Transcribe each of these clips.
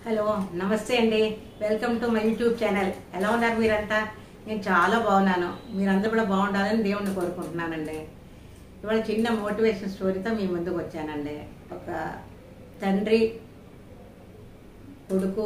Hello నమస్తే అండి welcome to my YouTube channel ఎలా ఉన్నారు మీరంతా నేను చాలా బాగున్నాను మీరందరూ కూడా బాగుండాలని దేవుణ్ణి కోరుకుంటున్నానండి ఇవాళ చిన్న మోటివేషన్ స్టోరీతో మీ ముందుకు వచ్చానండి ఒక తండ్రి కొడుకు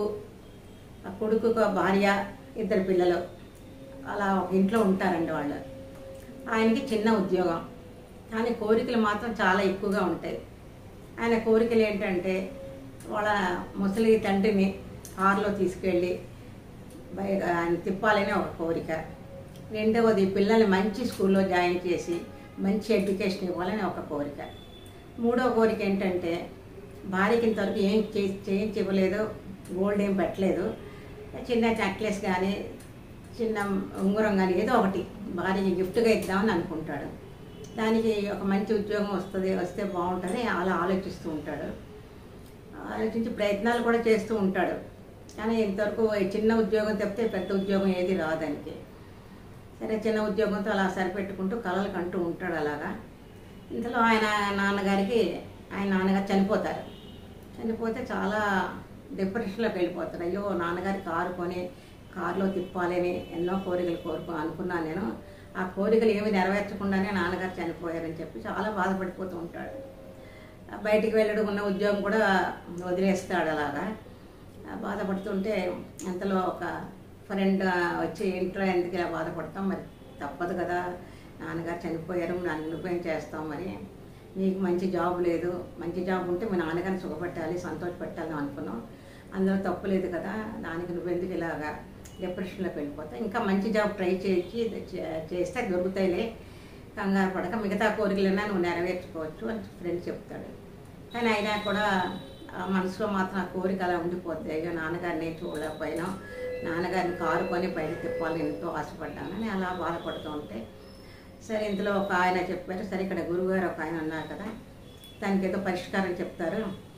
ఆ కొడుకు ఒక భార్య ఇద్దరు పిల్లలు అలా ఒక ఇంట్లో ఉంటారండి వాళ్ళు ఆయనకి చిన్న ఉద్యోగం కానీ కోరికలు మాత్రం చాలా ఎక్కువగా ఉంటాయి ఆయన కోరికలు ఏంటంటే వాళ్ళ ముసలి తండ్రిని కారులో తీసుకెళ్ళి బయట ఆయన తిప్పాలని ఒక కోరిక రెండవది పిల్లల్ని మంచి స్కూల్లో జాయిన్ చేసి మంచి ఎడ్యుకేషన్ ఇవ్వాలని ఒక కోరిక మూడవ కోరిక ఏంటంటే భార్యకి ఇంతవరకు ఏం చే- చేయించి ఇవ్వలేదు గోల్డ్ ఏం పెట్టలేదు చిన్న నెక్లెస్ కానీ చిన్న ఉంగరం కానీ ఏదో ఒకటి భార్యకి గిఫ్ట్గా ఇద్దామని అనుకుంటాడు దానికి ఒక మంచి ఉద్యోగం వస్తుంది వస్తే బాగుంటుంది అలా ఆలోచిస్తూ ఉంటాడు ఆలోచించి ప్రయత్నాలు కూడా చేస్తూ ఉంటాడు కానీ ఇంతవరకు ఈ చిన్న ఉద్యోగం తప్పితే పెద్ద ఉద్యోగం ఏది రాదానికి సరే చిన్న ఉద్యోగంతో అలా సరిపెట్టుకుంటూ కలలు కంటూ ఉంటాడు అలాగా ఇంతలో ఆయన నాన్నగారికి ఆయన నాన్నగారు చనిపోతారు చనిపోతే చాలా డిప్రెషన్లోకి వెళ్ళిపోతారు అయ్యో నాన్నగారి కారు కొని కారులో తిప్పాలని ఎన్నో కోరికలు కోరుకో అనుకున్నాను నేను ఆ కోరికలు ఏమి నెరవేర్చకుండానే నాన్నగారు చనిపోయారని చెప్పి చాలా బాధపడిపోతూ ఉంటాడు ఆ బయటికి వెళ్ళడం ఉన్న ఉద్యోగం కూడా వదిలేస్తాడు అలాగా ఆ బాధపడుతుంటే అంతలో ఒక ఫ్రెండ్ వచ్చి ఇంట్లో ఎందుకు ఇలా బాధపడతాం మరి తప్పదు కదా నాన్నగారు చనిపోయారు నన్ను నువ్వేం చేస్తాం మరి నీకు మంచి జాబ్ లేదు మంచి జాబ్ ఉంటే మీ నాన్నగారిని సుఖపెట్టాలి సంతోషపెట్టాలి అనుకున్నాం అందులో తప్పు లేదు కదా దానికి నువ్వెందుకు ఇలాగా డిప్రెషన్లోకి వెళ్ళిపోతావు ఇంకా మంచి జాబ్ ట్రై చేసి చే- చేస్తే దొరుకుతాయిలే కంగారు పడక మిగతా కోరికలన్నా నువ్వు నెరవేర్చుకోవచ్చు అని ఫ్రెండ్ చెప్తాడు కానీ అయినా కూడా ఆ మనసులో మాత్రం ఆ కోరిక అలా ఉండిపోద్ది అయ్యో నాన్నగారిని చూడలేకపోయినా నాన్నగారిని కారు కొని బయట తిప్పాలని ఎంతో ఆశపడ్డానని అలా బాధపడుతూ ఉంటే సరే ఇందులో ఒక ఆయన చెప్పారు సరే ఇక్కడ గురువుగారు ఒక ఆయన ఉన్నారు కదా దానికి ఏదో పరిష్కారం చెప్తారు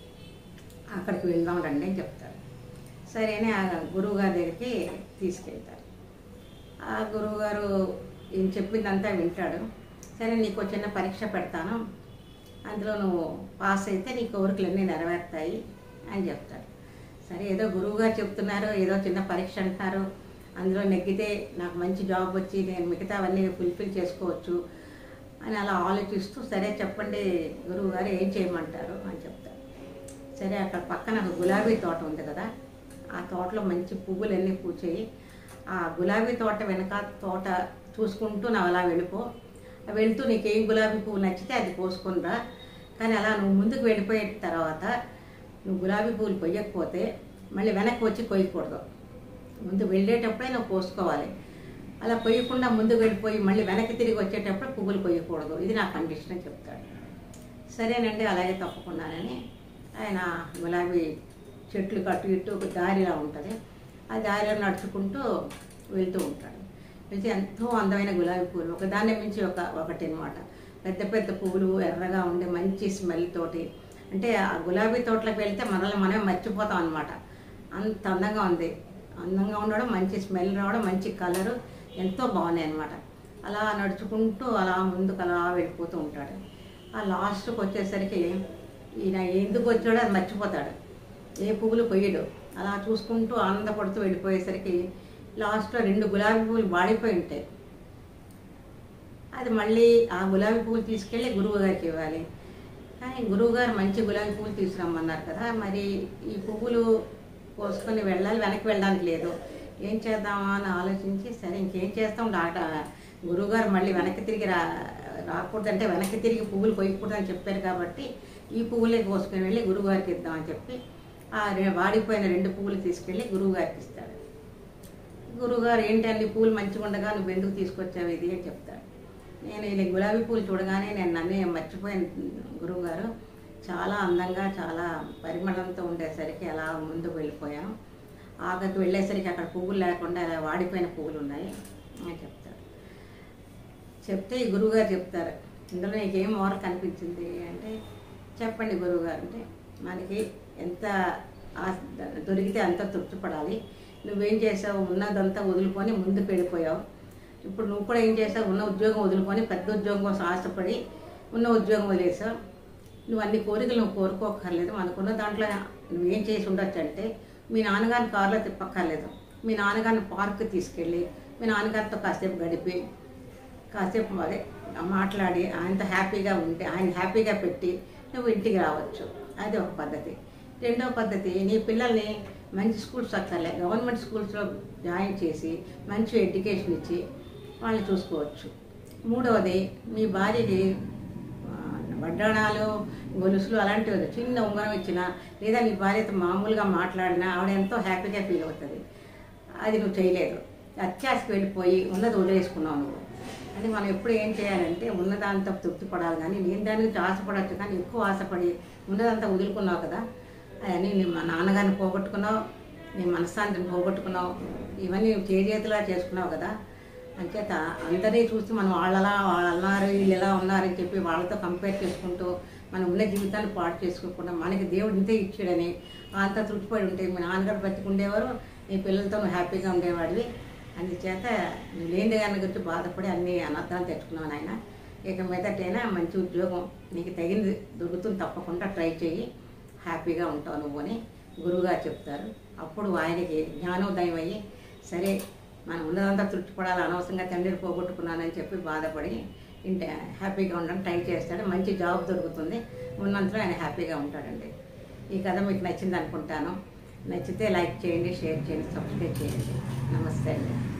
అక్కడికి వెళ్దాం రండి అని చెప్తారు సరే అని ఆ గురువు గారి దగ్గరికి తీసుకెళ్తారు ఆ గురువు గారు ఈయన చెప్పిందంతా వింటాడు సరే నీకు ఒక చిన్న పరీక్ష పెడతాను అందులో నువ్వు పాస్ అయితే నీ కోరికలన్నీ నెరవేరుతాయి అని చెప్తాడు సరే ఏదో గురువు గారు చెప్తున్నారు ఏదో చిన్న పరీక్ష అంటున్నారు అందులో నెగ్గితే నాకు మంచి జాబ్ వచ్చి నేను మిగతావన్నీ ఫుల్ఫిల్ చేసుకోవచ్చు అని అలా ఆలోచిస్తూ సరే చెప్పండి గురువు గారు ఏం చేయమంటారు అని చెప్తారు సరే అక్కడ పక్కన ఒక గులాబీ తోట ఉంది కదా ఆ తోటలో మంచి పువ్వులన్నీ పూచాయి ఆ గులాబీ తోట వెనక తోట చూసుకుంటూ నువ్వు అలా వెళ్ళిపో వెళ్తూ నీకు ఏం గులాబీ పువ్వు నచ్చితే అది కోసుకొని రా కానీ అలా నువ్వు ముందుకు వెళ్ళిపోయిన తర్వాత నువ్వు గులాబీ పువ్వులు కొయ్యకపోతే మళ్ళీ వెనక్కి వచ్చి కొయ్యకూడదు ముందు వెళ్ళేటప్పుడే నువ్వు కోసుకోవాలి అలా కొయ్యకుండా ముందుకు వెళ్ళిపోయి మళ్ళీ వెనక్కి తిరిగి వచ్చేటప్పుడు పువ్వులు కొయ్యకూడదు ఇది నా కండిషన్ అని చెప్తాడు సరేనండి అలాగే తప్పకుండానని ఆయన గులాబీ చెట్లు కట్టు ఇట్టు ఒక దారిలా ఉంటుంది ఆ దారిలో నడుచుకుంటూ వెళ్తూ ఉంటాడు వెళ్తే ఎంతో అందమైన గులాబీ పువ్వులు ఒకదాన్ని మించి ఒక ఒకటి అనమాట పెద్ద పెద్ద పువ్వులు ఎర్రగా ఉండే మంచి స్మెల్ తోటి అంటే ఆ గులాబీ తోటలోకి వెళ్తే మనల్ని మనమే మర్చిపోతాం అనమాట అంత అందంగా ఉంది అందంగా ఉండడం మంచి స్మెల్ రావడం మంచి కలరు ఎంతో బాగున్నాయి అనమాట అలా నడుచుకుంటూ అలా ముందుకు అలా వెళ్ళిపోతూ ఉంటాడు ఆ లాస్ట్కి వచ్చేసరికి ఈయన ఎందుకు వచ్చాడో అది మర్చిపోతాడు ఏ పువ్వులు కొయ్యడు అలా చూసుకుంటూ ఆనందపడుతూ వెళ్ళిపోయేసరికి లాస్ట్లో రెండు గులాబీ పువ్వులు వాడిపోయి ఉంటాయి అది మళ్ళీ ఆ గులాబీ పువ్వులు తీసుకెళ్ళి గురువు గారికి ఇవ్వాలి కానీ గురువుగారు మంచి గులాబీ పువ్వులు తీసుకురమ్మన్నారు కదా మరి ఈ పువ్వులు కోసుకొని వెళ్ళాలి వెనక్కి వెళ్ళడానికి లేదు ఏం చేద్దామా అని ఆలోచించి సరే ఇంకేం చేస్తాం డాక్టర్ గురువుగారు మళ్ళీ వెనక్కి తిరిగి రా రాకూడదంటే వెనక్కి తిరిగి పువ్వులు కొయ్యకూడదని చెప్పారు కాబట్టి ఈ పువ్వులే కోసుకొని వెళ్ళి గురువుగారికి ఇద్దామని చెప్పి ఆ రె- వాడిపోయిన రెండు పువ్వులు తీసుకెళ్ళి గురువుగారికి ఇస్తాడు గురువుగారు ఏంటండి పూలు మంచిగా ఉండగా నువ్వు ఎందుకు తీసుకొచ్చావు ఇది అని చెప్తాడు నేను ఇలా గులాబీ పూలు చూడగానే నేను నన్నే మర్చిపోయాను గురువుగారు చాలా అందంగా చాలా పరిమళంతో ఉండేసరికి అలా ముందుకు వెళ్ళిపోయాను ఆఖరికి వెళ్ళేసరికి అక్కడ పువ్వులు లేకుండా అలా వాడిపోయిన పువ్వులు ఉన్నాయి అని చెప్తాడు చెప్తే ఈ గురువుగారు చెప్తారు ఇందులో నీకేం ఓర కనిపించింది అంటే చెప్పండి గురువుగారు అంటే మనకి ఎంత ఆస్- దొరికితే అంత తృప్తి పడాలి నువ్వేం చేసావు ఉన్నదంతా వదులుకొని ముందుకు వెళ్ళిపోయావు ఇప్పుడు నువ్వు కూడా ఏం చేసావు ఉన్న ఉద్యోగం వదులుకొని పెద్ద ఉద్యోగం కోసం ఆశపడి ఉన్న ఉద్యోగం వదిలేసావు నువ్వు అన్ని కోరికలు నువ్వు కోరుకోకర్లేదు మనకున్న దాంట్లో నువ్వేం చేసి ఉండొచ్చు అంటే మీ నాన్నగారిని కారులో తిప్పక్కర్లేదు మీ నాన్నగారిని పార్క్ తీసుకెళ్ళి మీ నాన్నగారితో కాసేపు గడిపి కాసేపు అదే మాట్లాడి ఆయనతో హ్యాపీగా ఉంటే ఆయన హ్యాపీగా పెట్టి నువ్వు ఇంటికి రావచ్చు అది ఒక పద్ధతి రెండవ పద్ధతి నీ పిల్లల్ని మంచి స్కూల్స్ అక్కర్లే గవర్నమెంట్ స్కూల్స్లో జాయిన్ చేసి మంచి ఎడ్యుకేషన్ ఇచ్చి వాళ్ళని చూసుకోవచ్చు మూడవది మీ భార్యకి ఆ, వడ్డాణాలు గొలుసులు అలాంటివి వద్దు. చిన్న ఉంగరం ఇచ్చినా లేదా నీ భార్యతో మామూలుగా మాట్లాడినా ఆవిడ ఎంతో హ్యాపీగా ఫీల్ అవుతుంది అది నువ్వు చేయలేదు అత్యాశకి వెళ్ళిపోయి ఉన్నది వదిలేసుకున్నావు నువ్వు అది మనం ఎప్పుడు ఏం చేయాలంటే ఉన్నదాంతో తృప్తి పడాలి కానీ నేను దాని గురించి ఆశపడవచ్చు కానీ ఎక్కువ ఆశపడి ఉన్నదంతా వదులుకున్నావు కదా అవన్నీ నీ మా నాన్నగారిని పోగొట్టుకున్నావు నీ మనశ్శాంతిని పోగొట్టుకున్నావు ఇవన్నీ చేజేతులా చేసుకున్నావు కదా అంచేత అందరినీ చూసి మనం వాళ్ళలా వాళ్ళు అన్నారు వీళ్ళు ఎలా ఉన్నారని చెప్పి వాళ్ళతో కంపేర్ చేసుకుంటూ మనం ఉన్న జీవితాన్ని పాడు చేసుకోకుండా మనకి దేవుడు ఇంతే ఇచ్చాడని అంత తృప్తిపడి ఉంటే మీ నాన్నగారు బతికుండేవారు నీ పిల్లలతో నువ్వు హ్యాపీగా ఉండేవాడివి అందుచేత నువ్వు లేని దాని గురించి బాధపడి అన్ని అనర్థాలు తెచ్చుకున్నావు నాయన ఇక మీదటైనా మంచి ఉద్యోగం నీకు తగింది దొరుకుతుంది తప్పకుండా ట్రై చేయి హ్యాపీగా ఉంటావు నువ్వు అని గురువుగారు చెప్తారు అప్పుడు ఆయనకి జ్ఞానోదయం అయ్యి సరే మనం ఉన్నదంతా తృప్తిపడాలి అనవసరంగా తండ్రిని పోగొట్టుకున్నానని చెప్పి బాధపడి ఇంటి హ్యాపీగా ఉండడానికి ట్రై చేస్తాడు మంచి జాబ్ దొరుకుతుంది ఉన్నంతలో ఆయన హ్యాపీగా ఉంటాడండి ఈ కథ మీకు నచ్చింది అనుకుంటాను నచ్చితే లైక్ చేయండి షేర్ చేయండి సబ్స్క్రైబ్ చేయండి నమస్తే అండి